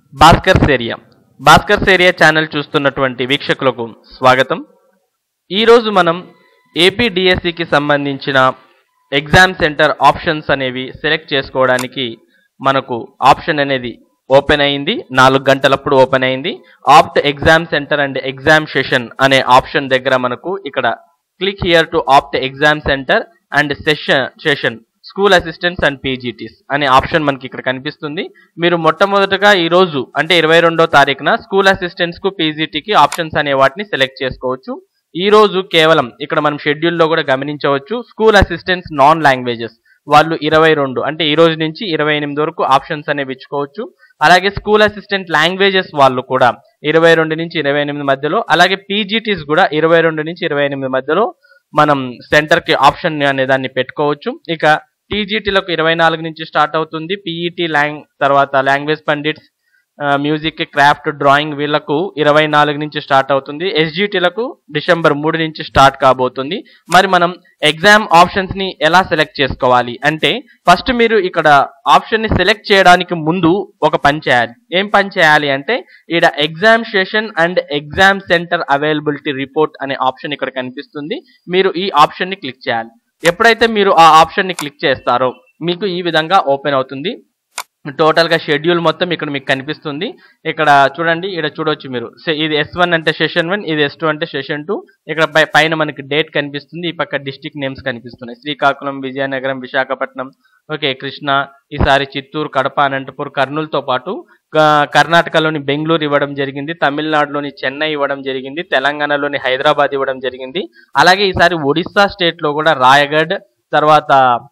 Bhaskar's area Bhaskar's area channel చూస్తున్నటువంటి వీక్షకులకు స్వాగతం ఈరోజు మనం ఏపీ డిఎస్సికి సంబంధించిన ఎగ్జామ్ సెంటర్ ఆప్షన్స్ అనేవి సెలెక్ట్ చేసుకోవడానికి మనకు ఆప్షన్ అనేది ఓపెన్ అయింది నాలుగు గంటలప్పుడు ఓపెన్ అయింది opt exam center and exam session అనే ఆప్షన్ దగ్గర మనకు ఇక్కడ click here to opt exam center and session session school assistants and PGTs అనే ఆప్షన్ మనకి ఇక్కడ కనిపిస్తుంది మీరు మొట్టమొదటగా ఈ రోజు అంటే ఇరవై రెండో తారీఖున స్కూల్ అసిస్టెంట్స్ కు పీజీటీకి ఆప్షన్స్ అనే వాటిని సెలెక్ట్ చేసుకోవచ్చు ఈ రోజు కేవలం ఇక్కడ మనం షెడ్యూల్లో కూడా గమనించవచ్చు స్కూల్ అసిస్టెంట్స్ నాన్ లాంగ్వేజెస్ వాళ్ళు ఇరవై రెండు అంటే ఈ రోజు నుంచి ఇరవై ఎనిమిది వరకు ఆప్షన్స్ అనేవి ఇచ్చుకోవచ్చు అలాగే స్కూల్ అసిస్టెంట్ లాంగ్వేజెస్ వాళ్ళు కూడా ఇరవై రెండు నుంచి ఇరవై ఎనిమిది మధ్యలో అలాగే పీజీటీస్ కూడా ఇరవై రెండు నుంచి ఇరవై ఎనిమిది మధ్యలో మనం సెంటర్ కి ఆప్షన్ అనే దాన్ని పెట్టుకోవచ్చు ఇక టీజీటీలకు ఇరవై నాలుగు నుంచి స్టార్ట్ అవుతుంది పీఈటీ లాంగ్ తర్వాత language pandits music craft drawing వీళ్ళకు ఇరవై నాలుగు నుంచి స్టార్ట్ అవుతుంది ఎస్జిటీలకు డిసెంబర్ మూడు నుంచి స్టార్ట్ కాబోతుంది మరి మనం ఎగ్జామ్ ఆప్షన్స్ ని ఎలా సెలెక్ట్ చేసుకోవాలి అంటే ఫస్ట్ మీరు ఇక్కడ ఆప్షన్ ని సెలెక్ట్ చేయడానికి ముందు ఒక పని చేయాలి ఏం పని చేయాలి అంటే ఇక్కడ exam session and exam center availability report అనే ఆప్షన్ ఇక్కడ కనిపిస్తుంది మీరు ఈ ఆప్షన్ ని క్లిక్ చేయాలి ఎప్పుడైతే మీరు ఆ ఆప్షన్ ని క్లిక్ చేస్తారో మీకు ఈ విధంగా ఓపెన్ అవుతుంది టోటల్ గా షెడ్యూల్ మొత్తం ఇక్కడ మీకు కనిపిస్తుంది ఇక్కడ చూడండి ఇక్కడ చూడొచ్చు మీరు సే- ఇది ఎస్ వన్ అంటే సెషన్ వన్ ఇది ఎస్ టూ అంటే సెషన్ టూ ఇక్కడ పై- పైన మనకి డేట్ కనిపిస్తుంది ఈ పక్క డిస్టిక్ నేమ్స్ కనిపిస్తున్నాయి శ్రీకాకుళం విజయనగరం విశాఖపట్నం ఓకే కృష్ణ ఈసారి చిత్తూరు కడప అనంతపూర్ కర్నూలుతో పాటు క- కర్ణాటకలోని బెంగళూరు ఇవ్వడం జరిగింది తమిళనాడులోని చెన్నై ఇవ్వడం జరిగింది తెలంగాణలోని హైదరాబాద్ ఇవ్వడం జరిగింది అలాగే ఈసారి ఒడిస్సా స్టేట్ లో కూడా రాయగఢ్ తర్వాత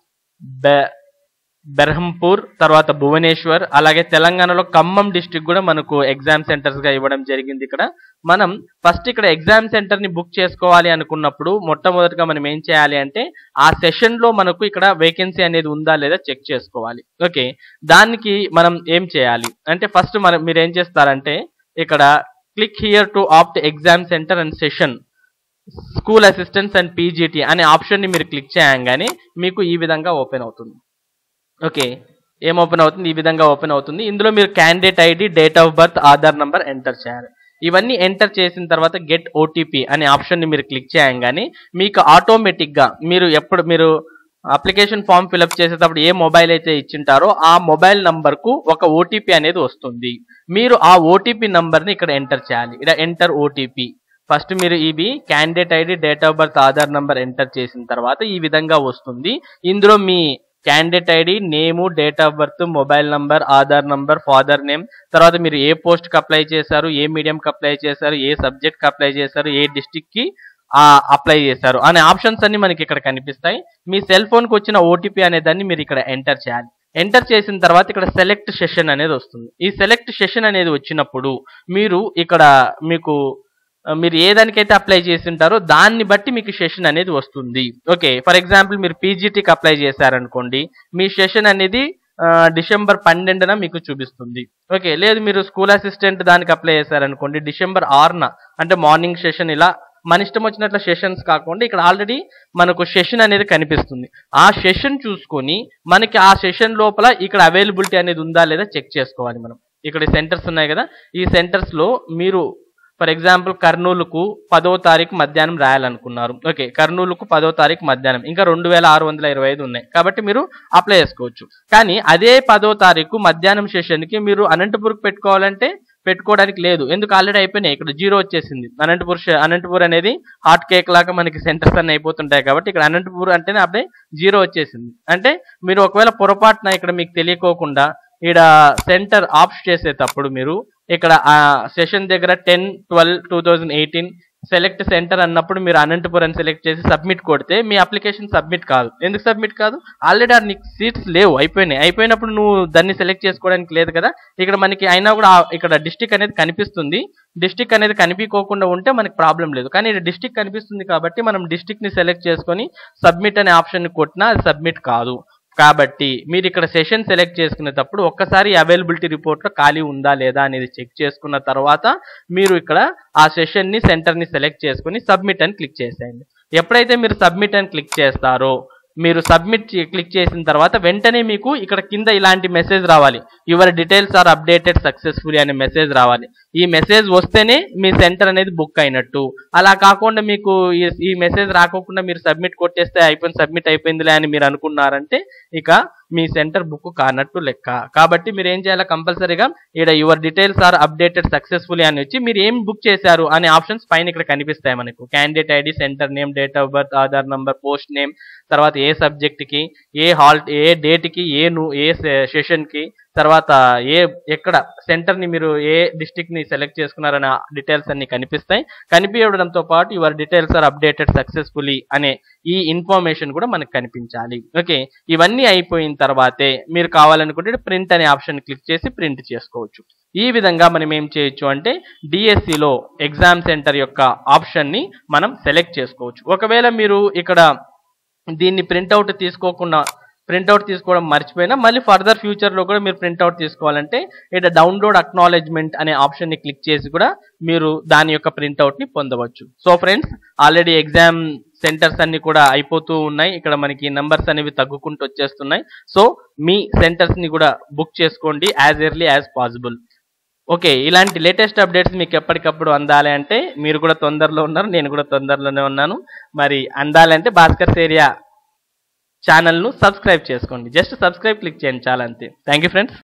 బె- బెర్హంపూర్ తర్వాత భువనేశ్వర్ అలాగే తెలంగాణలో ఖమ్మం డిస్టిక్ కూడా మనకు ఎగ్జామ్ సెంటర్స్ గా ఇవ్వడం జరిగింది ఇక్కడ మనం ఫస్ట్ ఇక్కడ ఎగ్జామ్ సెంటర్ ని బుక్ చేసుకోవాలి అనుకున్నప్పుడు మొట్టమొదటిగా మనం ఏం చేయాలి అంటే ఆ సెషన్ లో మనకు ఇక్కడ వేకెన్సీ అనేది ఉందా లేదా చెక్ చేసుకోవాలి ఓకే దానికి మనం ఏం చేయాలి అంటే ఫస్ట్ మనం మీరు ఏం చేస్తారంటే ఇక్కడ click here to opt exam center and session school assistants and PGT అనే ఆప్షన్ ని మీరు క్లిక్ చేయగానే మీకు ఈ విధంగా ఓపెన్ అవుతుంది ఓకే ఏం ఓపెన్ అవుతుంది ఈ విధంగా ఓపెన్ అవుతుంది ఇందులో మీరు candidate ID date of birth Aadhaar number enter చేయాలి ఇవన్నీ ఎంటర్ చేసిన తర్వాత గెట్ ఓటీపీ అనే ఆప్షన్ ని మీరు క్లిక్ చేయగానే మీకు ఆటోమేటిక్ గా మీరు ఎప్పుడు మీరు అప్లికేషన్ ఫామ్ ఫిలప్ చేసేటప్పుడు ఏ మొబైల్ అయితే ఇచ్చింటారో ఆ మొబైల్ నంబర్ కు ఒక ఓటీపీ అనేది వస్తుంది మీరు ఆ ఓటీపీ నంబర్ ని ఇక్కడ ఎంటర్ చేయాలి ఇక్కడ ఎంటర్ ఓటీపీ ఫస్ట్ మీరు ఇవి candidate ID date of birth Aadhaar number enter చేసిన తర్వాత ఈ విధంగా వస్తుంది ఇందులో మీ candidate ID name date of birth mobile number Aadhaar number father name తర్వాత మీరు ఏ పోస్ట్ కి అప్లై చేశారు ఏ మీడియం కి అప్లై చేశారు ఏ సబ్జెక్ట్ కి అప్లై చేశారు ఏ డిస్టిక్ కి అప్లై చేశారు అనే ఆప్షన్స్ అన్ని మనకి ఇక్కడ కనిపిస్తాయి మీ సెల్ ఫోన్ కి వచ్చిన ఓటీపీ అనే దాన్ని మీరు ఇక్కడ ఎంటర్ చేయాలి ఎంటర్ చేసిన తర్వాత ఇక్కడ సెలెక్ట్ సెషన్ అనేది వస్తుంది ఈ సెలెక్ట్ సెషన్ అనేది వచ్చినప్పుడు మీరు ఇక్కడ మీకు ఆ, మీరు ఏ దానికైతే అప్లై చేసి ఉంటారో దాన్ని బట్టి మీకు సెషన్ అనేది వస్తుంది ఓకే ఫర్ ఎగ్జాంపుల్ మీరు పీజీటీకి అప్లై చేశారనుకోండి మీ సెషన్ అనేది ఆ, డిసెంబర్ పన్నెండున మీకు చూపిస్తుంది ఓకే లేదు మీరు స్కూల్ అసిస్టెంట్ దానికి అప్లై చేశారనుకోండి డిసెంబర్ ఆరున అంటే మార్నింగ్ సెషన్ ఇలా మన ఇష్టం వచ్చినట్ల సెషన్స్ కాకుండా ఇక్కడ ఆల్రెడీ మనకు సెషన్ అనేది కనిపిస్తుంది ఆ సెషన్ చూసుకొని మనకి ఆ సెషన్ లోపల ఇక్కడ అవైలబిలిటీ అనేది ఉందా లేదా చెక్ చేసుకోవాలి మనం ఇక్కడ సెంటర్స్ ఉన్నాయి కదా ఈ సెంటర్స్ లో మీరు ఫర్ ఎగ్జాంపుల్ కర్నూలుకు పదో తారీఖు మధ్యాహ్నం రాయాలనుకున్నారు ఓకే కర్నూలుకు పదో తారీఖు మధ్యాహ్నం ఇంకా రెండు వేల ఆరు వందల ఇరవై ఐదు ఉన్నాయి కాబట్టి మీరు అప్లై చేసుకోవచ్చు కానీ అదే పదో తారీఖు మధ్యాహ్నం సెషన్కి మీరు అనంతపూర్కి పెట్టుకోవాలంటే పెట్టుకోవడానికి లేదు ఎందుకు ఆల్రెడీ అయిపోయినాయి ఇక్కడ జీరో వచ్చేసింది అనంతపూర్ ష- అనంతపూర్ అనేది హాట్ కేక్ లాగా మనకి సెంటర్స్ అన్ని అయిపోతుంటాయి కాబట్టి ఇక్కడ అనంతపూర్ అంటేనే అప్పుడే జీరో వచ్చేసింది అంటే మీరు ఒకవేళ పొరపాటున ఇక్కడ మీకు తెలియకోకుండా ఇక్కడ సెంటర్ ఆఫ్ చేసేటప్పుడు మీరు ఇక్కడ ఆ సెషన్ దగ్గర ten twelve two thousand eighteen select center అన్నప్పుడు మీరు అనంతపురం సెలెక్ట్ చేసి సబ్మిట్ కొడితే మీ అప్లికేషన్ సబ్మిట్ కాదు ఎందుకు సబ్మిట్ కాదు ఆల్రెడీ ఆ నీకు సీట్స్ లేవు అయిపోయినాయి అయిపోయినప్పుడు నువ్వు దాన్ని సెలెక్ట్ చేసుకోవడానికి లేదు కదా ఇక్కడ మనకి అయినా కూడా ఆ- ఇక్కడ డిస్టిక్ అనేది కనిపిస్తుంది డిస్టిక్ అనేది కనిపించకుండా ఉంటే మనకి ప్రాబ్లం లేదు కానీ ఇక్కడ డిస్టిక్ కనిపిస్తుంది కాబట్టి మనం డిస్టిక్ ని సెలెక్ట్ చేసుకొని సబ్మిట్ అనే ఆప్షన్ ని కొట్టినా అది సబ్మిట్ కాదు కాబట్టి మీరు ఇక్కడ సెషన్ సెలెక్ట్ చేసుకునేటప్పుడు ఒక్కసారి అవైలబిలిటీ రిపోర్ట్లో ఖాళీ ఉందా లేదా అనేది చెక్ చేసుకున్న తర్వాత మీరు ఇక్కడ ఆ సెషన్ ని సెంటర్ ని సెలెక్ట్ చేసుకుని సబ్మిట్ అని క్లిక్ చేసేయండి ఎప్పుడైతే మీరు సబ్మిట్ అని క్లిక్ చేస్తారో మీరు సబ్మిట్ క్లిక్ చేసిన తర్వాత వెంటనే మీకు ఇక్కడ కింద ఇలాంటి మెసేజ్ రావాలి your details are updated successfully అనే మెసేజ్ రావాలి ఈ మెసేజ్ వస్తేనే మీ సెంటర్ అనేది బుక్ అయినట్టు అలా కాకుండా మీకు ఈ- ఈ మెసేజ్ రాకోకుండా మీరు సబ్మిట్ కొట్టేస్తే అయిపోయింది సబ్మిట్ అయిపోయిందిలే అని మీరు అనుకున్నారంటే ఇక మీ సెంటర్ బుక్ కానట్టు లెక్క కాబట్టి మీరు ఏం చేయాలి కంపల్సరీగా ఇక్కడ your details are updated successfully అని వచ్చి మీరు ఏం బుక్ చేశారు అనే ఆప్షన్స్ పైన ఇక్కడ కనిపిస్తాయి మనకు candidate ID center name date of birth Aadhaar number post name తర్వాత ఏ సబ్జెక్ట్ కి ఏ హాల్ ఏ డేట్ కి ఏ ను ఏ సెషన్ కి తర్వాత ఏ ఎక్కడ సెంటర్ ని మీరు ఏ డిస్టిక్ ని సెలెక్ట్ చేసుకున్నారనే డీటెయిల్స్ అన్ని కనిపిస్తాయి కనిపించడంతో పాటు your details are updated successfully అనే ఈ ఇన్ఫర్మేషన్ కూడా మనకు కనిపించాలి ఓకే ఇవన్నీ అయిపోయిన తర్వాతే మీరు కావాలనుకుంటే ప్రింట్ అనే ఆప్షన్ క్లిక్ చేసి ప్రింట్ చేసుకోవచ్చు ఈ విధంగా మనం ఏం చేయొచ్చు అంటే డిఎస్సిలో ఎగ్జామ్ సెంటర్ యొక్క ఆప్షన్ ని మనం సెలెక్ట్ చేసుకోవచ్చు ఒకవేళ మీరు ఇక్కడ దీన్ని ప్రింట్అవుట్ తీసుకోకుండా ప్రింట్అవుట్ తీసుకోవడం మర్చిపోయినా మళ్ళీ ఫర్దర్ ఫ్యూచర్లో కూడా మీరు ప్రింట్అవుట్ తీసుకోవాలంటే ఇక్కడ డౌన్లోడ్ అక్నాలెడ్జ్మెంట్ అనే ఆప్షన్ని క్లిక్ చేసి కూడా మీరు దాని యొక్క ప్రింట్అవుట్ని పొందవచ్చు so friends already exam centres అన్ని కూడా అయిపోతూ ఉన్నాయి ఇక్కడ మనకి నంబర్స్ అనేవి తగ్గుకుంటూ వచ్చేస్తున్నాయి సో మీ సెంటర్స్ ని కూడా బుక్ చేసుకోండి as early as possible okay ఇలాంటి లేటెస్ట్ అప్డేట్స్ మీకు ఎప్పటికప్పుడు అందాలి అంటే మీరు కూడా తొందరలో ఉన్నారు నేను కూడా తొందరలోనే ఉన్నాను మరి అందాలంటే భాస్కర్స్ ఏరియా ఛానల్ను సబ్స్క్రైబ్ చేసుకోండి జస్ట్ సబ్స్క్రైబ్ క్లిక్ చేయండి చాలా అంతే థ్యాంక్ యూ ఫ్రెండ్స్